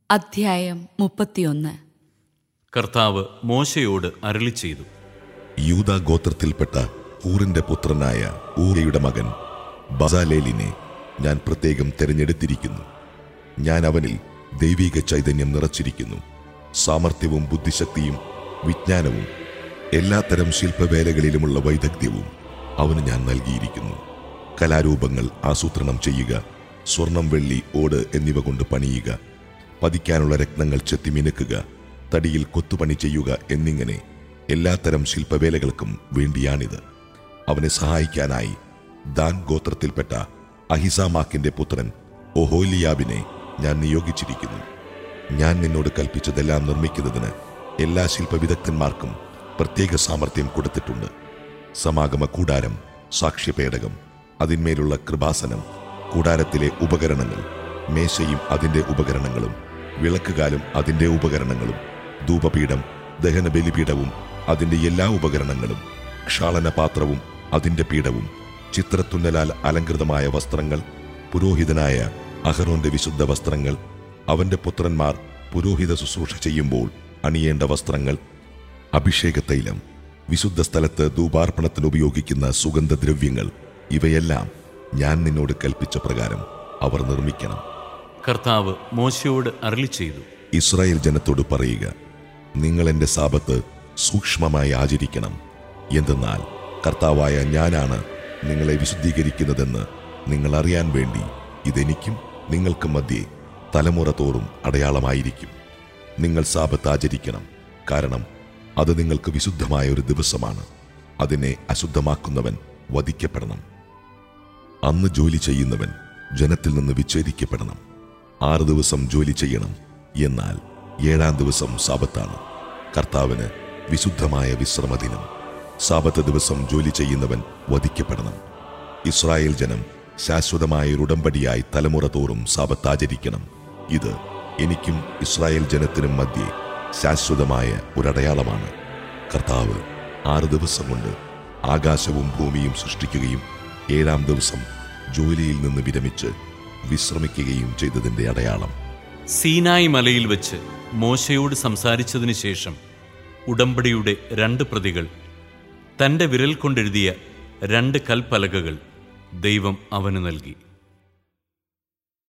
അധ്യായം മുപ്പത്തിയൊന്ന് കർത്താവ് മോശയോട് അരളി ചെയ്തു യൂദാ ഗോത്രത്തിൽപ്പെട്ട ഊറിന്റെ പുത്രനായ ഊറയുടെ മകൻ ബസാലേലിനെ ഞാൻ പ്രത്യേകം തിരഞ്ഞെടുത്തിരിക്കുന്നു ഞാൻ അവനിൽ ദൈവിക ചൈതന്യം നിറച്ചിരിക്കുന്നു സാമർഥ്യവും ബുദ്ധിശക്തിയും വിജ്ഞാനവും എല്ലാത്തരം ശില്പവേലകളിലുമുള്ള വൈദഗ്ധ്യവും അവന് ഞാൻ നൽകിയിരിക്കുന്നു കലാരൂപങ്ങൾ ആസൂത്രണം ചെയ്യുക സ്വർണം വെള്ളി ഓട് എന്നിവ കൊണ്ട് പണിയുക പതിക്കാനുള്ള രത്നങ്ങൾ ചെത്തി മിനുക്കുക തടിയിൽ കൊത്തുപണി ചെയ്യുക എന്നിങ്ങനെ എല്ലാത്തരം ശില്പവേലകൾക്കും വേണ്ടിയാണിത് അവനെ സഹായിക്കാനായി ദാൻ ഗോത്രത്തിൽപ്പെട്ട അഹിസാമാക്കിന്റെ പുത്രൻ ഒഹോലിയാബിനെ ഞാൻ നിയോഗിച്ചിരിക്കുന്നു ഞാൻ നിന്നോട് കൽപ്പിച്ചതെല്ലാം നിർമ്മിക്കുന്നതിന് എല്ലാ ശില്പവിദഗ്ധന്മാർക്കും പ്രത്യേക സാമർഥ്യം കൊടുത്തിട്ടുണ്ട് സമാഗമ കൂടാരം സാക്ഷ്യപേടകം അതിന്മേലുള്ള കൃപാസനം കൂടാരത്തിലെ ഉപകരണങ്ങൾ മേശയും അതിന്റെ ഉപകരണങ്ങളും വിളക്കുകാലും അതിന്റെ ഉപകരണങ്ങളും ധൂപപീഠം ദഹന ബലിപീഠവും അതിന്റെ എല്ലാ ഉപകരണങ്ങളും ക്ഷാളന പാത്രവും അതിന്റെ പീഠവും ചിത്രത്തുന്നലാൽ അലങ്കൃതമായ വസ്ത്രങ്ങൾ പുരോഹിതനായ അഹറോന്റെ വിശുദ്ധ വസ്ത്രങ്ങൾ അവന്റെ പുത്രന്മാർ പുരോഹിത ശുശ്രൂഷ ചെയ്യുമ്പോൾ അണിയേണ്ട വസ്ത്രങ്ങൾ അഭിഷേക തൈലം വിശുദ്ധ സ്ഥലത്ത് ധൂപാർപ്പണത്തിന് ഉപയോഗിക്കുന്ന സുഗന്ധദ്രവ്യങ്ങൾ ഇവയെല്ലാം ഞാൻ നിന്നോട് കൽപ്പിച്ച പ്രകാരം അവർ നിർമ്മിക്കണം കർത്താവ് മോശയോട് അരളി ചെയ്തു ഇസ്രായേൽ ജനത്തോട് പറയുക നിങ്ങൾ എൻ്റെ സാപത്ത് സൂക്ഷ്മമായി ആചരിക്കണം എന്തെന്നാൽ കർത്താവായ ഞാനാണ് നിങ്ങളെ വിശുദ്ധീകരിക്കുന്നതെന്ന് നിങ്ങൾ അറിയാൻ വേണ്ടി ഇതെനിക്കും നിങ്ങൾക്കും മധ്യേ തലമുറ തോറും അടയാളമായിരിക്കും നിങ്ങൾ സാപത്ത് ആചരിക്കണം കാരണം അത് നിങ്ങൾക്ക് വിശുദ്ധമായ ഒരു ദിവസമാണ് അതിനെ അശുദ്ധമാക്കുന്നവൻ വധിക്കപ്പെടണം അന്ന് ജോലി ചെയ്യുന്നവൻ ജനത്തിൽ നിന്ന് വിച്ഛേദിക്കപ്പെടണം ആറ് ദിവസം ജോലി ചെയ്യണം എന്നാൽ ഏഴാം ദിവസം സാപത്താണ് കർത്താവിന് വിശുദ്ധമായ വിശ്രമദിനം സാപത്ത് ദിവസം ജോലി ചെയ്യുന്നവൻ വധിക്കപ്പെടണം ഇസ്രായേൽ ജനം ശാശ്വതമായ ഒരു ഉടമ്പടിയായി തലമുറ തോറും സാപത്ത് ആചരിക്കണം ഇത് എനിക്കും ഇസ്രായേൽ ജനത്തിനും മധ്യേ ശാശ്വതമായ ഒരടയാളമാണ് കർത്താവ് ആറ് ദിവസം കൊണ്ട് ആകാശവും ഭൂമിയും സൃഷ്ടിക്കുകയും ഏഴാം ദിവസം ജോലിയിൽ നിന്ന് വിരമിച്ച് വിശ്രമിക്കുകയും ചെയ്തതിന്റെ അടയാളം സീനായി മലയിൽ വെച്ച് മോശയോട് സംസാരിച്ചതിനു ശേഷം ഉടമ്പടിയുടെ രണ്ട് പ്രതികൾ തന്റെ വിരൽ കൊണ്ടെഴുതിയ രണ്ട് കൽപ്പലകകൾ ദൈവം അവന് നൽകി